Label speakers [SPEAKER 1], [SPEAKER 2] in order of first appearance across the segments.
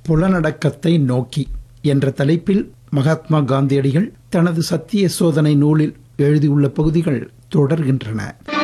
[SPEAKER 1] புலனடக்கத்தை நோக்கி என்ற தலைப்பில் மகாத்மா காந்தியடிகள் தனது சத்திய சோதனை நூலில் எழுதியுள்ள பகுதிகள் தொடர்கின்றன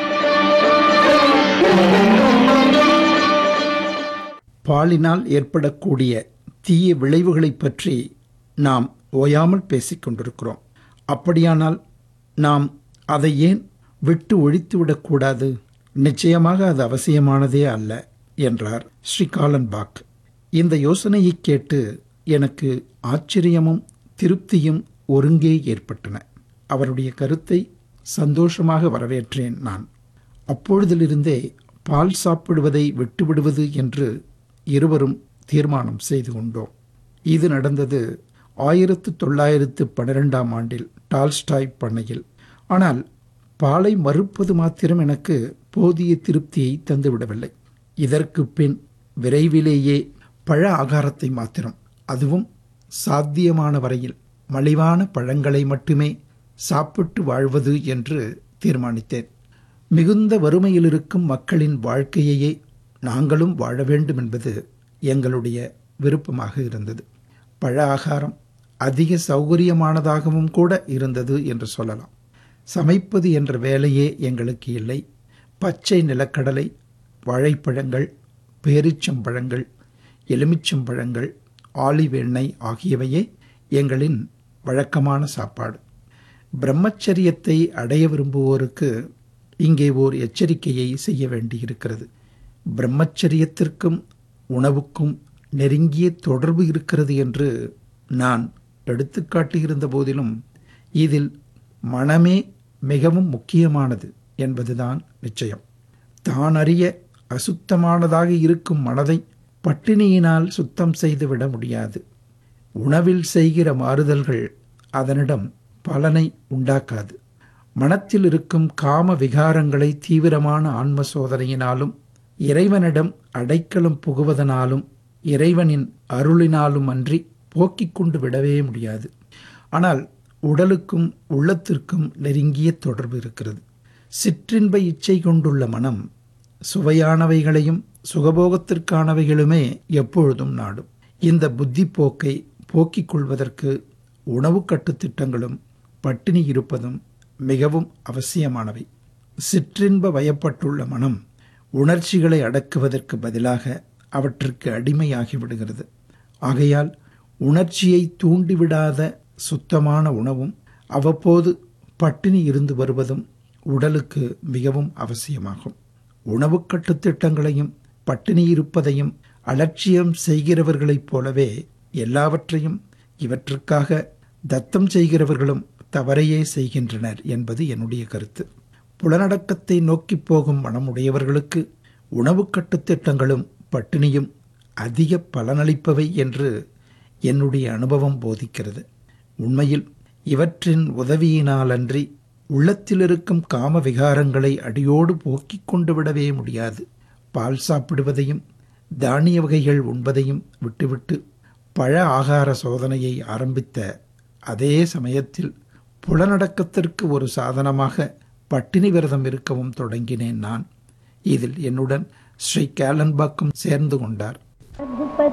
[SPEAKER 1] பாலினால் ஏற்படக்கூடிய தீய விளைவுகளைப் பற்றி நாம் ஓயாமல் பேசிக் கொண்டிருக்கிறோம் அப்படியானால் நாம் அதை ஏன் விட்டு ஒழித்துவிடக்கூடாது நிச்சயமாக அது அவசியமானதே அல்ல என்றார் ஸ்ரீ காலன்பாக் இந்த யோசனையை கேட்டு எனக்கு ஆச்சரியமும் திருப்தியும் ஒருங்கே ஏற்பட்டன அவருடைய கருத்தை சந்தோஷமாக வரவேற்றேன் நான் அப்பொழுதிலிருந்தே பால் சாப்பிடுவதை விட்டுவிடுவது என்று இருவரும் தீர்மானம் செய்து கொண்டோம் இது நடந்தது ஆயிரத்து தொள்ளாயிரத்து பன்னிரெண்டாம் ஆண்டில் டால்ஸ்டாய் பண்ணையில் ஆனால் பாலை மறுப்பது மாத்திரம் எனக்கு போதிய திருப்தியை தந்துவிடவில்லை இதற்கு பின் விரைவிலேயே பழ ஆகாரத்தை மாத்திரம் அதுவும் சாத்தியமான வரையில் மலிவான பழங்களை மட்டுமே சாப்பிட்டு வாழ்வது என்று தீர்மானித்தேன் மிகுந்த வறுமையில் இருக்கும் மக்களின் வாழ்க்கையையே நாங்களும் வாழ வேண்டும் என்பது எங்களுடைய விருப்பமாக இருந்தது பழ ஆகாரம் அதிக சௌகரியமானதாகவும் கூட இருந்தது என்று சொல்லலாம் சமைப்பது என்ற வேலையே எங்களுக்கு இல்லை பச்சை நிலக்கடலை வாழைப்பழங்கள் பேரிச்சம்பழங்கள் எலுமிச்சம்பழங்கள் ஆலிவ் எண்ணெய் ஆகியவையே எங்களின் வழக்கமான சாப்பாடு பிரம்மச்சரியத்தை அடைய விரும்புவோருக்கு இங்கே ஓர் எச்சரிக்கையை செய்ய வேண்டியிருக்கிறது பிரம்மச்சரியத்திற்கும் உணவுக்கும் நெருங்கிய தொடர்பு இருக்கிறது என்று நான் எடுத்துக்காட்டியிருந்த போதிலும் இதில் மனமே மிகவும் முக்கியமானது என்பதுதான் நிச்சயம் தான் அறிய அசுத்தமானதாக இருக்கும் மனதை பட்டினியினால் சுத்தம் செய்துவிட முடியாது உணவில் செய்கிற மாறுதல்கள் அதனிடம் பலனை உண்டாக்காது மனத்தில் இருக்கும் காம விகாரங்களை தீவிரமான ஆன்ம சோதனையினாலும் இறைவனிடம் அடைக்கலம் புகுவதனாலும் இறைவனின் அருளினாலும் அன்றி போக்கிக் கொண்டு விடவே முடியாது ஆனால் உடலுக்கும் உள்ளத்திற்கும் நெருங்கிய தொடர்பு இருக்கிறது சிற்றின்ப இச்சை கொண்டுள்ள மனம் சுவையானவைகளையும் சுகபோகத்திற்கானவைகளுமே எப்பொழுதும் நாடும் இந்த புத்தி போக்கை போக்கிக் கொள்வதற்கு உணவு கட்டுத்திட்டங்களும் பட்டினி இருப்பதும் மிகவும் அவசியமானவை சிற்றின்ப வயப்பட்டுள்ள மனம் உணர்ச்சிகளை அடக்குவதற்கு பதிலாக அவற்றுக்கு அடிமையாகி விடுகிறது ஆகையால் உணர்ச்சியை தூண்டிவிடாத சுத்தமான உணவும் அவ்வப்போது பட்டினி இருந்து வருவதும் உடலுக்கு மிகவும் அவசியமாகும் உணவு கட்டுத்திட்டங்களையும் பட்டினி இருப்பதையும் அலட்சியம் செய்கிறவர்களைப் போலவே எல்லாவற்றையும் இவற்றுக்காக தத்தம் செய்கிறவர்களும் தவறையே செய்கின்றனர் என்பது என்னுடைய கருத்து புலனடக்கத்தை நோக்கி போகும் மனமுடையவர்களுக்கு உணவு கட்டுத்திட்டங்களும் பட்டினியும் அதிக பலனளிப்பவை என்று என்னுடைய அனுபவம் போதிக்கிறது உண்மையில் இவற்றின் உதவியினாலன்றி உள்ளத்தில் இருக்கும் காம விகாரங்களை அடியோடு போக்கிக் கொண்டு விடவே முடியாது பால் சாப்பிடுவதையும் தானிய வகைகள் உண்பதையும் விட்டுவிட்டு பழ ஆகார சோதனையை ஆரம்பித்த அதே சமயத்தில் புலனடக்கத்திற்கு ஒரு சாதனமாக பட்டினி விரதம் இருக்கவும் தொடங்கினேன் நான் இதில் என்னுடன் ஸ்ரீ கேலன்பாக்கும் சேர்ந்து கொண்டார்